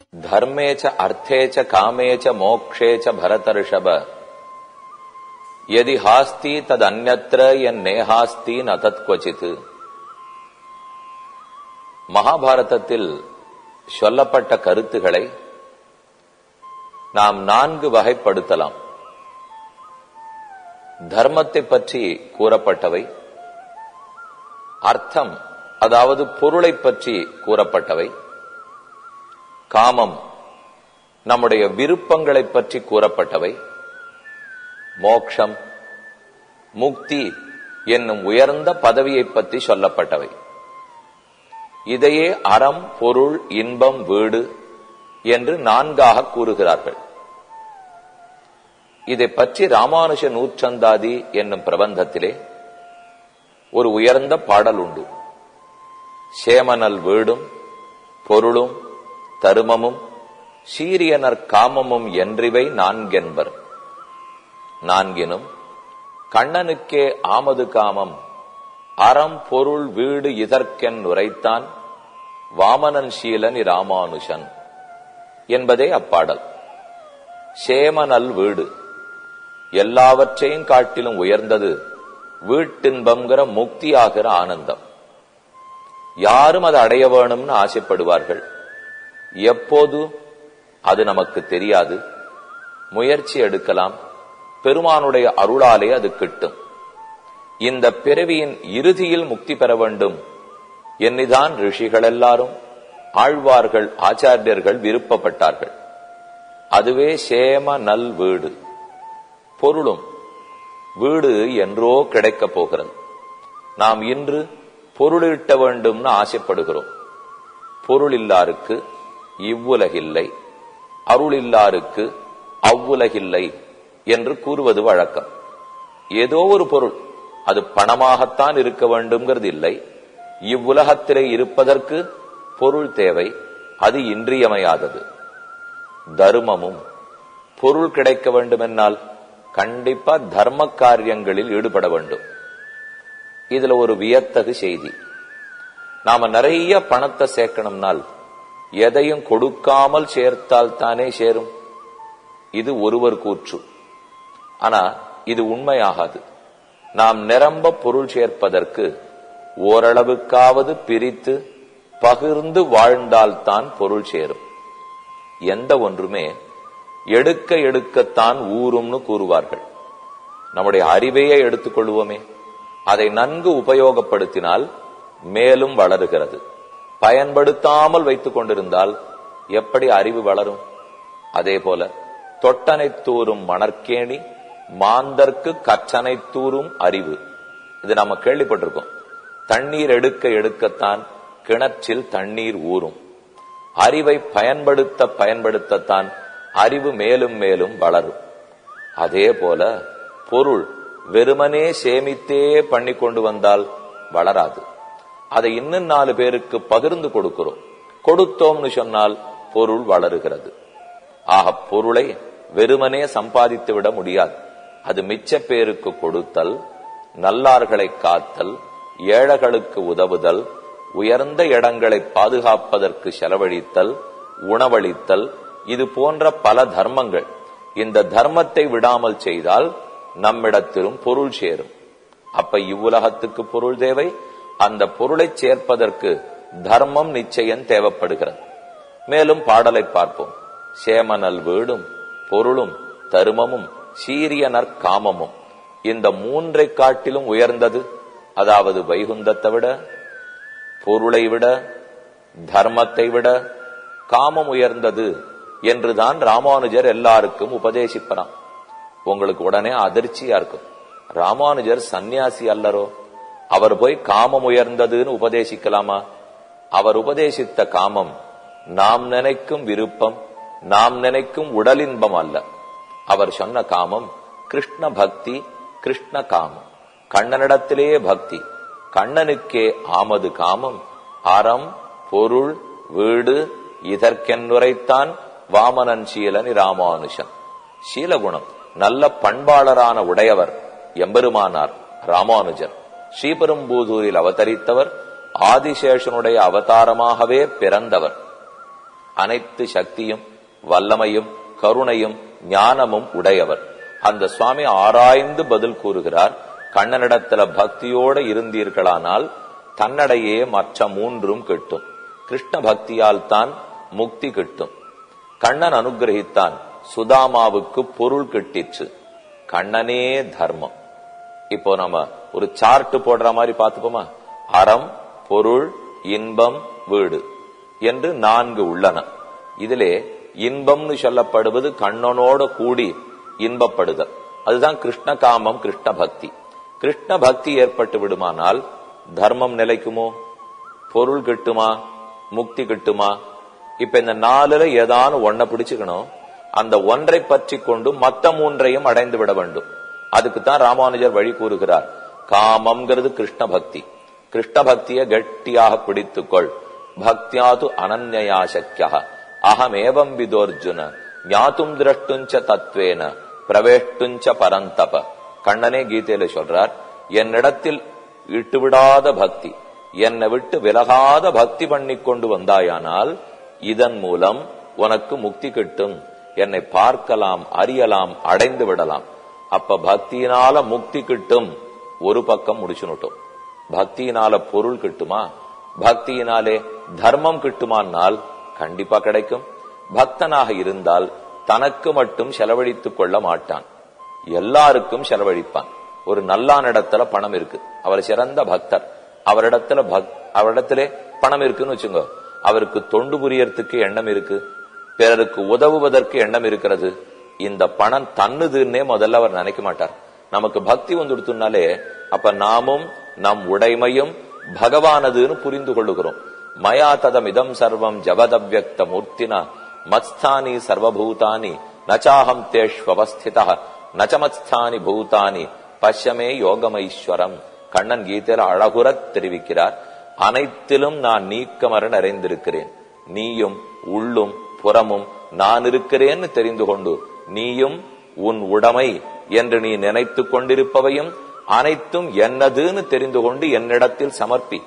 धर्मे च अर्थे च कामे च मोक्षे च भरतर्षभ यदि हास्ति तदन्यत्र यन्नेहास्ति न तत्क्वचित् மகாபாரதத்தில் சொல்லப்பட்ட கருத்துக்களை நாம் நான்கு வகைப்படுத்தலாம் தர்மத்தை பற்றி கூறப்பட்டவை அர்த்தம் அதாவது பொருளை பற்றி கூறப்பட்டவை காமம் நம்முடைய விருப்பங்களை பற்றி கூறப்பட்டவை மோக்ஷம் முக்தி என்னும் உயர்ந்த பதவியை பற்றி சொல்லப்பட்டவை இதையே அறம் பொருள் இன்பம் வீடு என்று நான்காக கூறுகிறார்கள் இதை பற்றி ராமானுஜ நூற்றந்தாதி என்னும் பிரபந்தத்திலே ஒரு உயர்ந்த பாடல் உண்டு சேமனல் வீடும் பொருளும் தருமமும் சீரியனர் காமமும் என்றிவை நான்கென்பர் நான்கினும் கண்ணனுக்கே ஆமது காமம் அறம் பொருள் வீடு இதற்கென் உரைத்தான் வாமனன் சீலன் இராமானுஷன் என்பதே அப்பாடல் சேமனல் வீடு எல்லாவற்றையும் காட்டிலும் உயர்ந்தது வீட்டின்பம்ங்கிற முக்தி ஆகிற ஆனந்தம் யாரும் அதை அடைய வேணும்னு ஆசைப்படுவார்கள் எப்போது அது நமக்கு தெரியாது முயற்சி எடுக்கலாம் பெருமானுடைய அருளாலே அது கிட்டும் இந்த பிறவியின் இறுதியில் முக்தி பெற வேண்டும் என்னிதான் ரிஷிகள் எல்லாரும் ஆழ்வார்கள் ஆச்சாரியர்கள் விருப்பப்பட்டார்கள் அதுவே சேம நல் வீடு பொருளும் வீடு என்றோ கிடைக்கப் போகிறது நாம் இன்று பொருளீட்ட வேண்டும்னு ஆசைப்படுகிறோம் பொருள் இல்லாருக்கு இவ்வுலகில்லை அருள் இல்லாருக்கு அவ்வுலகில்லை என்று கூறுவது வழக்கம் ஏதோ ஒரு பொருள் அது பணமாகத்தான் இருக்க வேண்டும்ங்கிறது இல்லை இவ்வுலகத்திலே இருப்பதற்கு பொருள் தேவை அது இன்றியமையாதது தர்மமும் பொருள் கிடைக்க வேண்டுமென்னால் கண்டிப்பா தர்ம காரியங்களில் ஈடுபட வேண்டும் இதுல ஒரு வியத்தகு செய்தி நாம நிறைய பணத்தை சேர்க்கணும்னால் எதையும் கொடுக்காமல் சேர்த்தால் தானே சேரும் இது ஒருவர் கூற்று ஆனா இது உண்மையாகாது நாம் நிரம்ப பொருள் சேர்ப்பதற்கு ஓரளவுக்காவது பிரித்து பகிர்ந்து வாழ்ந்தால்தான் பொருள் சேரும் எந்த ஒன்றுமே எடுக்க எடுக்கத்தான் ஊறும்னு கூறுவார்கள் நம்முடைய அறிவையே எடுத்துக்கொள்வோமே அதை நன்கு உபயோகப்படுத்தினால் மேலும் வளருகிறது பயன்படுத்தாமல் வைத்துக் கொண்டிருந்தால் எப்படி அறிவு வளரும் அதே போல தொட்டனை தூறும் மணற்கேணி மாந்தர்க்கு கற்றனை தூறும் அறிவு இது நம்ம கேள்விப்பட்டிருக்கோம் தண்ணீர் எடுக்க எடுக்கத்தான் கிணற்றில் தண்ணீர் ஊறும் அறிவை பயன்படுத்த பயன்படுத்தத்தான் அறிவு மேலும் மேலும் வளரும் அதே போல பொருள் வெறுமனே சேமித்தே பண்ணி கொண்டு வந்தால் வளராது அதை இன்னும் நாலு பேருக்கு பகிர்ந்து கொடுக்கிறோம் கொடுத்தோம்னு சொன்னால் பொருள் வளருகிறது ஆக பொருளை வெறுமனே சம்பாதித்து விட முடியாது அது மிச்ச பேருக்கு கொடுத்தல் நல்லார்களை காத்தல் ஏழைகளுக்கு உதவுதல் உயர்ந்த இடங்களை பாதுகாப்பதற்கு செலவழித்தல் உணவளித்தல் இது போன்ற பல தர்மங்கள் இந்த தர்மத்தை விடாமல் செய்தால் நம்மிடத்திலும் பொருள் சேரும் அப்ப இவ்வுலகத்துக்கு பொருள் தேவை அந்த பொருளை சேர்ப்பதற்கு தர்மம் நிச்சயம் தேவைப்படுகிறது மேலும் பாடலை பார்ப்போம் சேமனல் வீடும் பொருளும் தருமமும் சீரியனர் காமமும் இந்த மூன்றை காட்டிலும் உயர்ந்தது அதாவது வைகுந்தத்தை விட பொருளை விட தர்மத்தை விட காமம் உயர்ந்தது என்றுதான் ராமானுஜர் எல்லாருக்கும் உபதேசிப்பறான் உங்களுக்கு உடனே அதிர்ச்சியா இருக்கும் ராமானுஜர் சந்நியாசி அல்லரோ அவர் போய் காமம் உயர்ந்ததுன்னு உபதேசிக்கலாமா அவர் உபதேசித்த காமம் நாம் நினைக்கும் விருப்பம் நாம் நினைக்கும் உடலின்பம் அல்ல அவர் சொன்ன காமம் கிருஷ்ண பக்தி கிருஷ்ண காமம் கண்ணனிடத்திலே பக்தி கண்ணனுக்கே ஆமது காமம் அறம் பொருள் வீடு இதற்கென்னுரைத்தான் வாமனன் சீலன் ராமானுஷன் சீலகுணம் நல்ல பண்பாளரான உடையவர் எம்பெருமானார் ராமானுஜர் ஸ்ரீபெரும்பூதூரில் அவதரித்தவர் ஆதிசேஷனுடைய அவதாரமாகவே பிறந்தவர் அனைத்து சக்தியும் வல்லமையும் கருணையும் ஞானமும் உடையவர் அந்த சுவாமி ஆராய்ந்து பதில் கூறுகிறார் கண்ணனிடத்துல பக்தியோட இருந்தீர்களானால் தன்னடையே மற்ற மூன்றும் கிட்டும் கிருஷ்ண பக்தியால் தான் முக்தி கிட்டும் கண்ணன் அனுகிரகித்தான் சுதாமாவுக்கு பொருள் கிட்டிச்சு கண்ணனே தர்மம் இப்போ நம்ம ஒரு சார்ட் போடுற மாதிரி பார்த்துப்போமா அறம் பொருள் இன்பம் வீடு என்று நான்கு உள்ளன இதிலே இன்பம்னு சொல்லப்படுவது கண்ணனோட கூடி இன்பப்படுதல் அதுதான் கிருஷ்ண காமம் கிருஷ்ண பக்தி கிருஷ்ண பக்தி ஏற்பட்டு விடுமானால் தர்மம் நிலைக்குமோ பொருள் கிட்டுமா முக்தி கிட்டுமா இப்ப இந்த நாலுல ஏதானு ஒன்ன பிடிச்சுக்கணும் அந்த ஒன்றை பற்றி கொண்டு மத்த மூன்றையும் அடைந்து விட வேண்டும் அதுக்கு தான் ராமானுஜர் வழி கூறுகிறார் காமம்ங்கிறது கிருஷ்ண பக்தி கிருஷ்ண பக்தியை கட்டியாக பிடித்துக்கொள் பக்தியாது அனன்யா சக்கியா அகமேவம் விதோர்ஜுன ஞாத்தும் திரஷ்டுஞ்ச தத்வேன பிரவேஷ்டுஞ்ச பரந்தப கண்ணனே கீதையில சொல்றார் என்னிடத்தில் இட்டுவிடாத பக்தி என்னை விட்டு விலகாத பக்தி பண்ணி கொண்டு வந்தாயானால் இதன் மூலம் உனக்கு முக்தி கிட்டும் என்னை பார்க்கலாம் அறியலாம் அடைந்து விடலாம் அப்ப பக்தியினால முக்தி கிட்டும் ஒரு பக்கம் முடிச்சுனுட்டோம் பக்தியினால பொருள் கிட்டுமா பக்தியினாலே தர்மம் கிட்டுமானால் கண்டிப்பா கிடைக்கும் பக்தனாக இருந்தால் தனக்கு மட்டும் செலவழித்துக் கொள்ள மாட்டான் எல்லாருக்கும் செலவழிப்பான் ஒரு நல்லானிடத்துல பணம் இருக்கு அவர் சிறந்த பக்தர் அவரிடத்துல பக் அவரிடத்திலே பணம் இருக்குன்னு வச்சுங்க அவருக்கு தொண்டு புரியறதுக்கு எண்ணம் இருக்கு பிறருக்கு உதவுவதற்கு எண்ணம் இருக்கிறது இந்த பணம் தன்னுதுன்னே முதல்ல அவர் நினைக்க மாட்டார் நமக்கு பக்தி வந்துடுத்துனாலே அப்ப நாமும் நம் உடைமையும் பகவானதுன்னு புரிந்து கொள்ளுகிறோம் மயா ததமிதம் சர்வம் ஜபதவ்யக்த மூர்த்தினா மத்ஸ்தானி சர்வபூதானி நச்சாஹம் தேஷ்வஸ்திதா நச்சமத்ஸ்தானி பூதானி பஷ்யமே யோகமைஸ்வரம் கண்ணன் கீதையில அழகுறத் தெரிவிக்கிறார் அனைத்திலும் நான் நீக்கமர நிறைந்திருக்கிறேன் நீயும் உள்ளும் புறமும் நான் இருக்கிறேன்னு தெரிந்து கொண்டு நீயும் உன் உடைமை என்று நீ நினைத்துக் கொண்டிருப்பவையும் அனைத்தும் என்னதுன்னு தெரிந்து கொண்டு என்னிடத்தில் சமர்ப்பி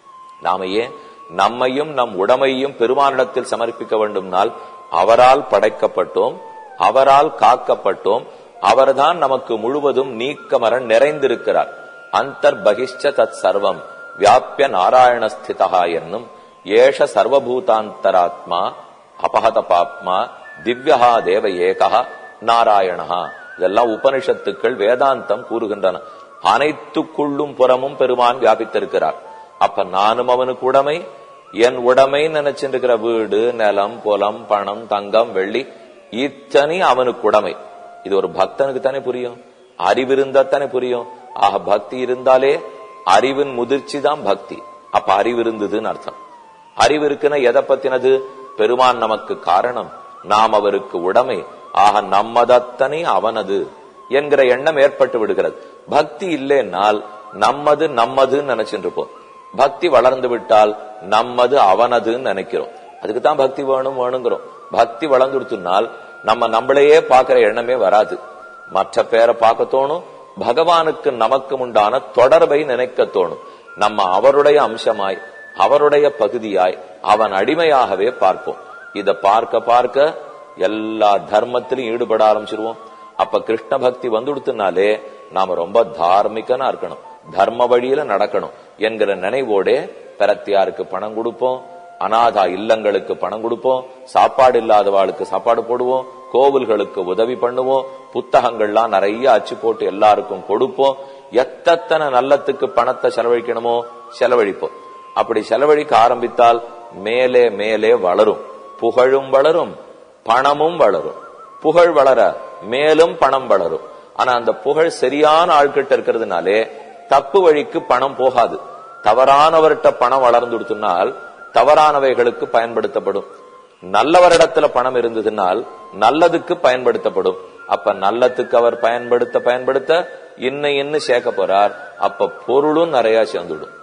நாம ஏன் நம்மையும் நம் உடமையும் பெருமானிடத்தில் சமர்ப்பிக்க வேண்டும்னால் அவரால் படைக்கப்பட்டோம் அவரால் காக்கப்பட்டோம் அவர்தான் நமக்கு முழுவதும் நீக்கமர நிறைந்திருக்கிறார் அந்தர் பகிஷ்ட தத் சர்வம் வியாபிய நாராயணஸ்திதா என்னும் ஏஷ சர்வபூதாந்தராத்மா அபகத பாப்மா திவ்யஹா தேவ ஏகா நாராயணஹா இதெல்லாம் உபனிஷத்துக்கள் வேதாந்தம் கூறுகின்றன அனைத்துக்குள்ளும் புறமும் பெருமான் வியாபித்திருக்கிறார் அப்ப நானும் அவனுக்கு உடைமை என் உடைமை நினைச்சிருக்கிற வீடு நிலம் புலம் பணம் தங்கம் வெள்ளி இத்தனை அவனுக்கு உடைமை இது ஒரு பக்தனுக்கு தானே புரியும் அறிவு இருந்தா தானே புரியும் ஆக பக்தி இருந்தாலே அறிவின் முதிர்ச்சி தான் பக்தி அப்ப அறிவு இருந்ததுன்னு அர்த்தம் அறிவு இருக்குன்னா எதை பத்தினது பெருமான் நமக்கு காரணம் நாம் அவருக்கு உடைமை ஆக நம்மதத்தனை அவனது என்கிற எண்ணம் ஏற்பட்டு விடுகிறது பக்தி இல்லைன்னால் நம்மது நம்மதுன்னு நினைச்சிட்டு இருப்போம் பக்தி வளர்ந்து விட்டால் நம்மது அவனதுன்னு நினைக்கிறோம் அதுக்கு தான் பக்தி வேணும் வேணுங்கிறோம் பக்தி வளர்ந்துடுத்துனால் நம்ம நம்மளையே பார்க்கிற எண்ணமே வராது மற்ற பேரை பார்க்க தோணும் பகவானுக்கு நமக்கு உண்டான தொடர்பை நினைக்க தோணும் நம்ம அவருடைய அம்சமாய் அவருடைய பகுதியாய் அவன் அடிமையாகவே பார்ப்போம் இத பார்க்க பார்க்க எல்லா தர்மத்திலும் ஈடுபட ஆரம்பிச்சிருவோம் அப்ப கிருஷ்ண பக்தி வந்துடுத்துனாலே நாம ரொம்ப தார்மிகனா இருக்கணும் தர்ம வழியில நடக்கணும் என்கிற நினைவோட பிரத்தியாருக்கு பணம் கொடுப்போம் அனாதா இல்லங்களுக்கு பணம் கொடுப்போம் சாப்பாடு இல்லாதவாளுக்கு சாப்பாடு போடுவோம் கோவில்களுக்கு உதவி பண்ணுவோம் புத்தகங்கள்லாம் நிறைய அச்சு போட்டு எல்லாருக்கும் கொடுப்போம் எத்தனை நல்லத்துக்கு பணத்தை செலவழிக்கணுமோ செலவழிப்போம் அப்படி செலவழிக்க ஆரம்பித்தால் மேலே மேலே வளரும் புகழும் வளரும் பணமும் வளரும் புகழ் வளர மேலும் பணம் வளரும் ஆனா அந்த புகழ் சரியான ஆள்கிட்ட இருக்கிறதுனாலே தப்பு வழிக்கு பணம் போகாது தவறானவர்கிட்ட பணம் வளர்ந்து கொடுத்தனால் தவறானவைகளுக்கு பயன்படுத்தப்படும் நல்லவரிடத்துல பணம் இருந்ததுனால் நல்லதுக்கு பயன்படுத்தப்படும் அப்ப நல்லத்துக்கு அவர் பயன்படுத்த பயன்படுத்த இன்னும் இன்னும் சேர்க்க போறார் அப்ப பொருளும் நிறைய சேர்ந்துடும்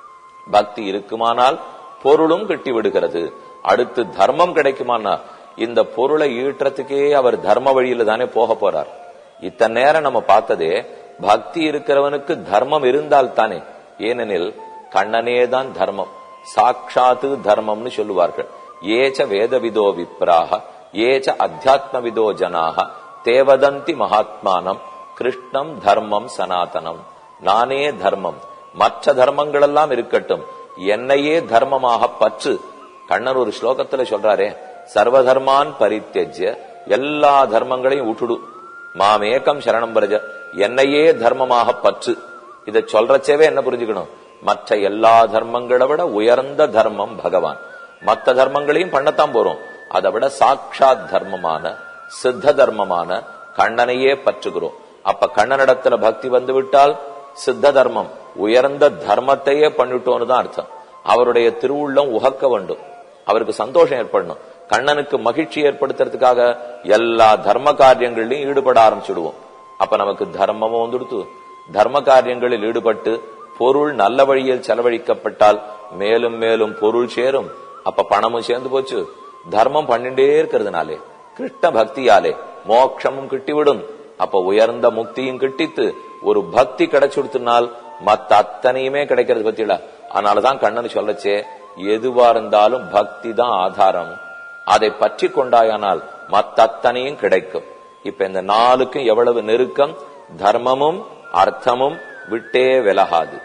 பக்தி இருக்குமானால் பொருளும் கிட்டி விடுகிறது அடுத்து தர்மம் கிடைக்குமானா இந்த பொருளை ஈட்டுறதுக்கே அவர் தர்ம வழியில தானே போக போறார் இத்தனை நேரம் நம்ம பார்த்ததே பக்தி இருக்கிறவனுக்கு தர்மம் இருந்தால் தானே ஏனெனில் கண்ணனே தான் தர்மம் சாட்சாத்து தர்மம்னு சொல்லுவார்கள் ஏச்ச வேதவிதோ விப்ராக ஏச்ச அத்தியாத்மவிதோ ஜனாக தேவதந்தி மகாத்மானம் கிருஷ்ணம் தர்மம் சனாதனம் நானே தர்மம் மற்ற தர்மங்கள் எல்லாம் இருக்கட்டும் என்னையே தர்மமாக பற்று கண்ணன் ஒரு ஸ்லோகத்துல சொல்றாரே சர்வதர்மான் பரித்தெஜ்ய எல்லா தர்மங்களையும் விட்டுடு மாமேகம் சரணம் பரஜ என்னையே தர்மமாக பற்று இத சொல்றச்சேவே என்ன புரிஞ்சுக்கணும் மற்ற எல்லா தர்மங்களை விட உயர்ந்த தர்மம் பகவான் மற்ற தர்மங்களையும் பண்ணத்தான் போறோம் அதை விட சாட்சாத் தர்மமான சித்த தர்மமான கண்ணனையே பற்றுகிறோம் அப்ப கண்ணனிடத்துல பக்தி வந்து விட்டால் சித்த தர்மம் உயர்ந்த தர்மத்தையே பண்ணிட்டோன்னு தான் அர்த்தம் அவருடைய திருவுள்ளம் உகக்க வேண்டும் அவருக்கு சந்தோஷம் ஏற்படணும் கண்ணனுக்கு மகிழ்ச்சி ஏற்படுத்துறதுக்காக எல்லா தர்ம காரியங்களையும் ஈடுபட ஆரம்பிச்சுடுவோம் அப்ப நமக்கு தர்மமும் வந்துடுத்து தர்ம காரியங்களில் ஈடுபட்டு பொருள் நல்ல வழியில் செலவழிக்கப்பட்டால் மேலும் மேலும் பொருள் சேரும் அப்ப பணமும் சேர்ந்து போச்சு தர்மம் பண்ணிட்டே இருக்கிறதுனாலே கிருஷ்ண பக்தியாலே மோட்சமும் கிட்டிவிடும் அப்ப உயர்ந்த முக்தியும் கிட்டித்து ஒரு பக்தி கிடைச்சுடுத்தினால் மத்த அத்தனையுமே கிடைக்கிறது பத்தியில அதனாலதான் கண்ணன் சொல்லச்சே எதுவா இருந்தாலும் பக்தி தான் ஆதாரம் அதை பற்றி கொண்டாயானால் மத்த அத்தனையும் கிடைக்கும் இப்ப இந்த நாளுக்கும் எவ்வளவு நெருக்கம் தர்மமும் அர்த்தமும் விட்டே விலகாது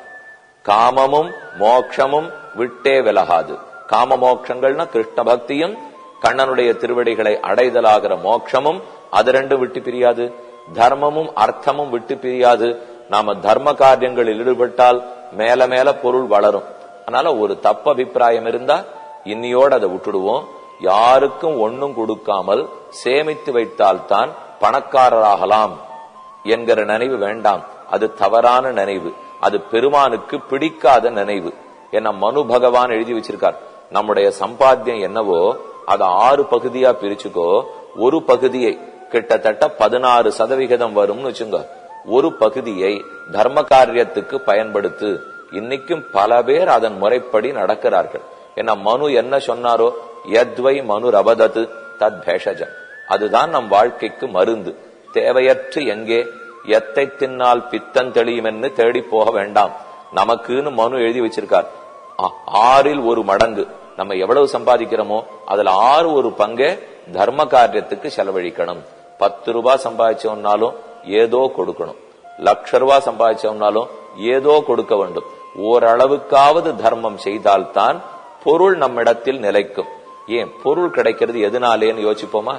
காமமும் மோட்சமும் விட்டே விலகாது காம மோட்சங்கள்னா கிருஷ்ண பக்தியும் கண்ணனுடைய திருவடிகளை அடைதலாகிற மோட்சமும் அது ரெண்டும் விட்டு பிரியாது தர்மமும் அர்த்தமும் விட்டு பிரியாது நாம தர்ம காரியங்களில் ஈடுபட்டால் மேல மேல பொருள் வளரும் அதனால ஒரு தப்பு அபிப்பிராயம் இருந்தா இன்னியோட அதை விட்டுடுவோம் யாருக்கும் ஒன்னும் கொடுக்காமல் சேமித்து வைத்தால்தான் பணக்காரராகலாம் என்கிற நினைவு வேண்டாம் அது தவறான நினைவு அது பெருமானுக்கு பிடிக்காத நினைவு என்ன மனு பகவான் எழுதி வச்சிருக்கார் நம்முடைய சம்பாத்தியம் என்னவோ அதை ஆறு பகுதியா பிரிச்சுக்கோ ஒரு பகுதியை கிட்டத்தட்ட பதினாறு சதவிகிதம் வரும்னு வச்சுங்க ஒரு பகுதியை தர்ம காரியத்துக்கு பயன்படுத்து இன்னைக்கும் பல பேர் அதன் முறைப்படி நடக்கிறார்கள் ஏன்னா மனு என்ன சொன்னாரோ எத்வை மனு ரபதத்து தத் பேஷஜம் அதுதான் நம் வாழ்க்கைக்கு மருந்து தேவையற்று எங்கே எத்தை தின்னால் பித்தம் தெளியும் என்று தேடி போக வேண்டாம் நமக்குன்னு மனு எழுதி வச்சிருக்கார் ஆ- ஆறில் ஒரு மடங்கு நம்ம எவ்வளவு சம்பாதிக்கிறோமோ அதுல ஆறு ஒரு பங்கே தர்ம காரியத்துக்கு செலவழிக்கணும் பத்து ரூபாய் சம்பாதிச்சோம்னாலும் ஏதோ கொடுக்கணும் லட்ச ரூபாய் சம்பாதிச்சோம்னாலும் ஏதோ கொடுக்க வேண்டும் ஓரளவுக்காவது தர்மம் செய்தால்தான் பொருள் நம்மிடத்தில் நிலைக்கும் ஏன் பொருள் கிடைக்கிறது எதனாலேன்னு யோசிப்போமா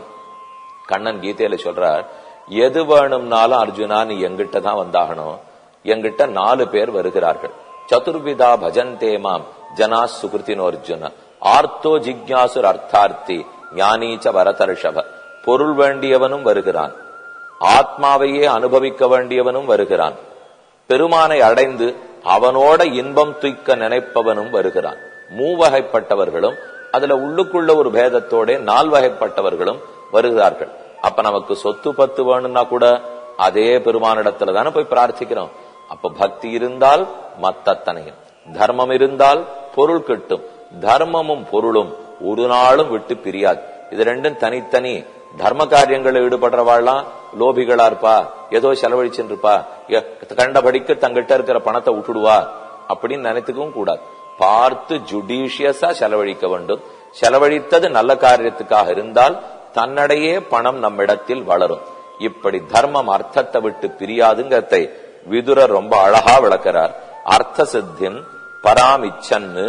கண்ணன் கீதையில சொல்றார் எது வேணும்னாலும் அர்ஜுனா நீ எங்கிட்ட தான் வந்தாகணும் எங்கிட்ட நாலு பேர் வருகிறார்கள் சதுர்விதா பஜந்தே மாம் ஜனா சுகிருத்தினோ அர்ஜுன ஆர்த்தோ ஜிக்யாசுர் அர்த்தார்த்தி ஞானீச்ச வரதர்ஷப பொருள் வேண்டியவனும் வருகிறான் ஆத்மாவையே அனுபவிக்க வேண்டியவனும் வருகிறான் பெருமானை அடைந்து அவனோட இன்பம் துய்க்க நினைப்பவனும் வருகிறான் மூவகைப்பட்டவர்களும் அதுல உள்ளுக்குள்ள ஒரு பேதத்தோட நால்வகைப்பட்டவர்களும் வருகிறார்கள் அப்ப நமக்கு சொத்து பத்து வேணும்னா கூட அதே பெருமானிடத்துல தானே போய் பிரார்த்திக்கிறோம் அப்ப பக்தி இருந்தால் மத்தத்தனையும் தர்மம் இருந்தால் பொருள் கிட்டும் தர்மமும் பொருளும் ஒரு நாளும் விட்டு பிரியாது இது ரெண்டும் தனித்தனி தர்ம காரியங்களில் ஈடுபடுறவாள்லாம் லோபிகளா இருப்பா ஏதோ செலவழிச்சுட்டு இருப்பா எ- கண்டபடிக்கு தங்கிட்ட இருக்கிற பணத்தை விட்டுடுவா அப்படின்னு நினைத்துக்கவும் கூடாது பார்த்து ஜுடிஷியஸா செலவழிக்க வேண்டும் செலவழித்தது நல்ல காரியத்துக்காக இருந்தால் தன்னடையே பணம் நம்மிடத்தில் வளரும் இப்படி தர்மம் அர்த்தத்தை விட்டு பிரியாதுங்கிறதை விதுரர் ரொம்ப அழகா விளக்கிறார் அர்த்த சித்திம் பராமிச்சன்னு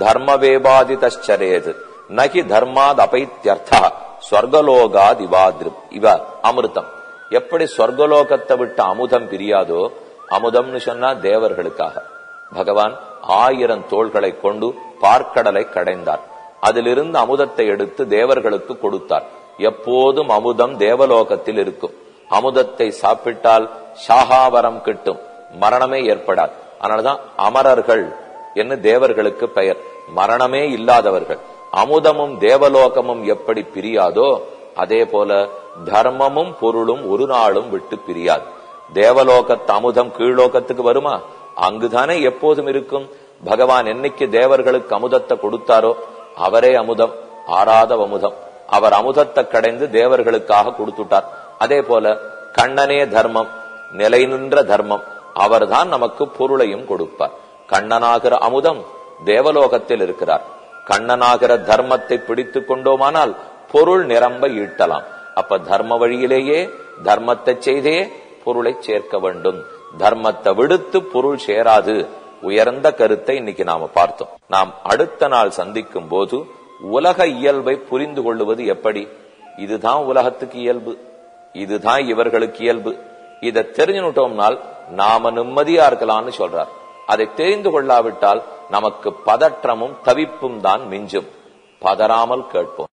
தர்மவேபாதிதரேது நகி தர்மாத் அபைத்தியர்த்தா ஸ்வர்கலோகாத் இவாதிரு இவ அமிர்தம் எப்படி ஸ்வர்கலோகத்தை விட்டு அமுதம் பிரியாதோ அமுதம்னு சொன்னா தேவர்களுக்காக பகவான் ஆயிரம் தோள்களை கொண்டு பார்க்கடலை கடைந்தார் அதிலிருந்து அமுதத்தை எடுத்து தேவர்களுக்கு கொடுத்தார் எப்போதும் அமுதம் தேவலோகத்தில் இருக்கும் அமுதத்தை சாப்பிட்டால் சாகாவரம் கிட்டும் மரணமே ஏற்படாது அதனாலதான் அமரர்கள் என்று தேவர்களுக்கு பெயர் மரணமே இல்லாதவர்கள் அமுதமும் தேவலோகமும் எப்படி பிரியாதோ அதே போல தர்மமும் பொருளும் ஒரு நாளும் விட்டு பிரியாது தேவலோகத்து அமுதம் கீழ்லோகத்துக்கு வருமா அங்குதானே எப்போதும் இருக்கும் பகவான் என்னைக்கு தேவர்களுக்கு அமுதத்தை கொடுத்தாரோ அவரே அமுதம் ஆறாத அமுதம் அவர் அமுதத்தை கடைந்து தேவர்களுக்காக கொடுத்துட்டார் அதே போல கண்ணனே தர்மம் நிலை நின்ற தர்மம் அவர்தான் நமக்கு பொருளையும் கொடுப்பார் கண்ணனாகிற அமுதம் தேவலோகத்தில் இருக்கிறார் கண்ணனாகிற தர்மத்தை பிடித்து கொண்டோமானால் பொருள் நிரம்ப ஈட்டலாம் அப்ப தர்ம வழியிலேயே தர்மத்தை செய்தே பொருளை சேர்க்க வேண்டும் தர்மத்தை விடுத்து பொருள் சேராது உயர்ந்த கருத்தை இன்னைக்கு நாம பார்த்தோம் நாம் அடுத்த நாள் சந்திக்கும் போது உலக இயல்பை புரிந்து கொள்ளுவது எப்படி இதுதான் உலகத்துக்கு இயல்பு இதுதான் இவர்களுக்கு இயல்பு இதை தெரிஞ்சுட்டோம்னால் நாம நிம்மதியா இருக்கலாம்னு சொல்றார் அதை தெரிந்து கொள்ளாவிட்டால் நமக்கு பதற்றமும் தவிப்பும் தான் மிஞ்சும் பதறாமல் கேட்போம்